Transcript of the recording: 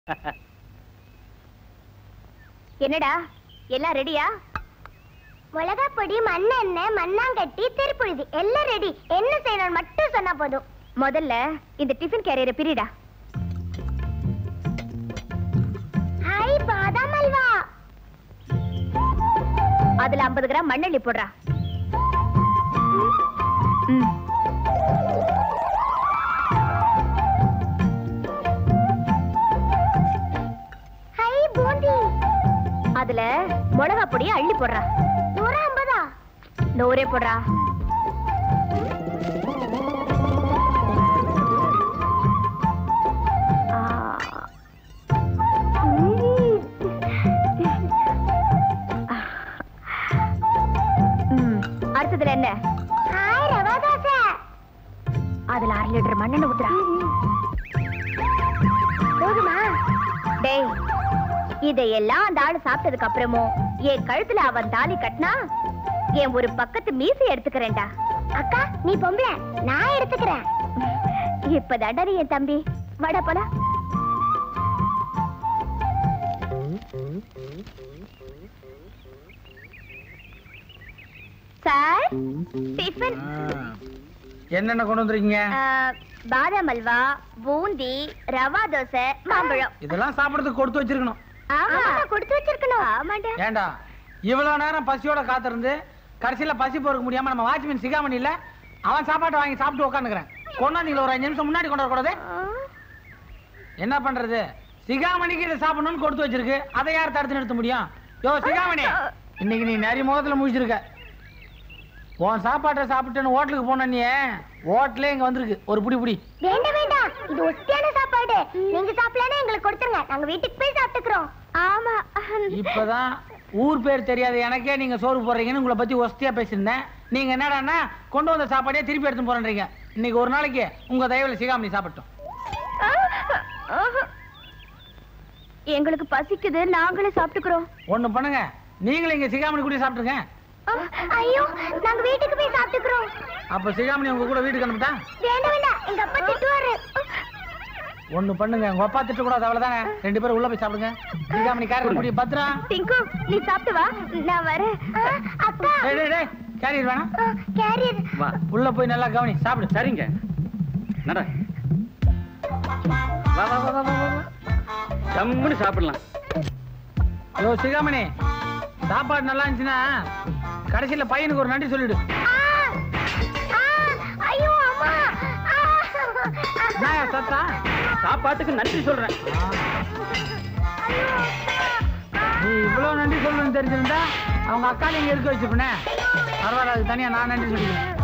என்னடா எல்லாம் ரெடியா மிளகா பொடி மண்ணெண்ணெய் மண்ணாங்கட்டி திருப்புழுதி எல்லாம் ரெடி என்ன செய்யணும் மட்டும் சொன்னா போதும் முதல்ல இந்த டிஃபன் கேரியரை பிரிடா ஹாய் பாதாம் அல்வா அதுல 50 கிராம் மண்ணெண்ணி போடுறா ம். ஹாய் பூந்தி அதுல மிளகா பொடியை அள்ளி போடுறா நூறு ஐம்பதா நூறே போடுறா ஆ. ம். அடுத்ததுல என்ன ஹாய் ரவா தோசை அதுல அரை லிட்டர் மண்ணெண்ணெய் ஊத்துறா போதுமா டேய் இதையெல்லாம் அந்த ஆளு சாப்பிட்டதுக்கு அப்புறமும் என் கழுத்துல அவன் தாலி கட்டினா என் ஒரு பக்கத்து மீசை எடுத்துக்கிறேன்டா அக்கா நீ பொம்பளை நான் எடுத்துக்கிறேன் இப்பதாண்டா நீ என் தம்பி வாடா போலாம் சார் டிஃபன் என்னென்ன கொண்டு வந்திருக்கீங்க ஆ, பாதாம் அல்வா பூந்தி ரவா தோசை மாம்பழம் இதெல்லாம் சாப்பிடறதுக்கு கொடுத்து வச்சிருக்கணும் ஆமா ஆமாடா, கொடுத்து வச்சிருக்கணும் ஆமாண்டா ஏண்டா இவ்வளவு நேரம் பசியோட காத்திருந்து கடைசியில பசி பொறுக்க முடியாம நம்ம வாட்ச்மேன் சிகாமணி இல்ல அவன் சாப்பாட்டை வாங்கி சாப்பிட்டு உட்காந்துக்கிறேன் கொண்டாந்தீங்களா ஒரு அஞ்சு நிமிஷம் முன்னாடி கொண்டு வரக்கூடாது என்ன பண்றது சிகாமணிக்கு இதை சாப்பிடணும்னு கொடுத்து வச்சிருக்கு அதை யார் தடுத்து நிறுத்த முடியும் யோ சிகாமணி இன்னைக்கு நீ நிறைய முகத்துல முடிச்சிருக்க உன் சாப்பாட்டை சாப்பிட்டுன்னு ஹோட்டலுக்கு போன நீ ஹோட்டலே இங்க வந்திருக்கு ஒரு புடி புடி வேண்டாம் வேண்டாம் இது ஒஸ்தியான சாப்பாடு நீங்க சாப்பிடலன்னா எங்களுக்கு கொடுத்துருங்க நாங்க வீட்டுக்கு போய் சாப்பிட்டுக்கிறோம் ஆமா இப்பதான் ஊர் பேர் தெரியாத எனக்கே நீங்க சோறு போடுறீங்கன்னு உங்களை பத்தி ஒஸ்தியா பேசியிருந்தேன் நீங்க என்னடான்னா கொண்டு வந்த சாப்பாடே திருப்பி எடுத்து போறேன்றீங்க இன்னைக்கு ஒரு நாளைக்கு உங்க தயவுல சிகாமணி சாப்பிட்டோம் எங்களுக்கு பசிக்குது நாங்களே சாப்பிட்டுக்கிறோம் ஒண்ணு பண்ணுங்க நீங்களும் இங்க சிகாமணி கூட சாப்பிட்டுருங்க ஐயோ நாங்க வீட்டுக்கு போய் சாப்பிட்டுக்கிறோம் அப்ப சிகாமணி உங்க கூட வீட்டுக்கு அனுப்பிட்டா வேண்டாம் வேண்டாம் எங்க அப்பா திட்டுவாரு ஒண்ணு பண்ணுங்க உங்க அப்பா திட்ட கூடாது அவ்வளவுதானே ரெண்டு பேரும் உள்ள போய் சாப்பிடுங்க சிகாமணி காரில் கூடிய பத்திரா டிங்கு நீ சாப்பிட்டு வா நான் வரேன் ஆ, அக்கா டேய் டேய் டேய் கேரியர் வேணாம் கேரியர் வா உள்ள போய் நல்லா கவனி சாப்பிடு சரிங்க நட வா வா வா வா வா வா. ஜம்முன்னு சாப்பிடலாம் யோ சிகாமணி சாப்பாடு நல்லா இருந்துச்சுன்னா கடைசியில பையனுக்கு ஒரு நன்றி சொல்லிடு ஐயோ அம்மா ஆ, என்ன சத்தா சாப்பாட்டுக்கு நன்றி சொல்றேன் ஐயோ, அக்கா. நீ இவ்வளவு நன்றி சொல்லணும்னு தெரிஞ்சிருந்தா அவங்க அக்கா நீங்க இருக்க வச்சுப்பனே பரவாயில்ல அது தனியா நான் நன்றி சொல்லிக்கிறேன்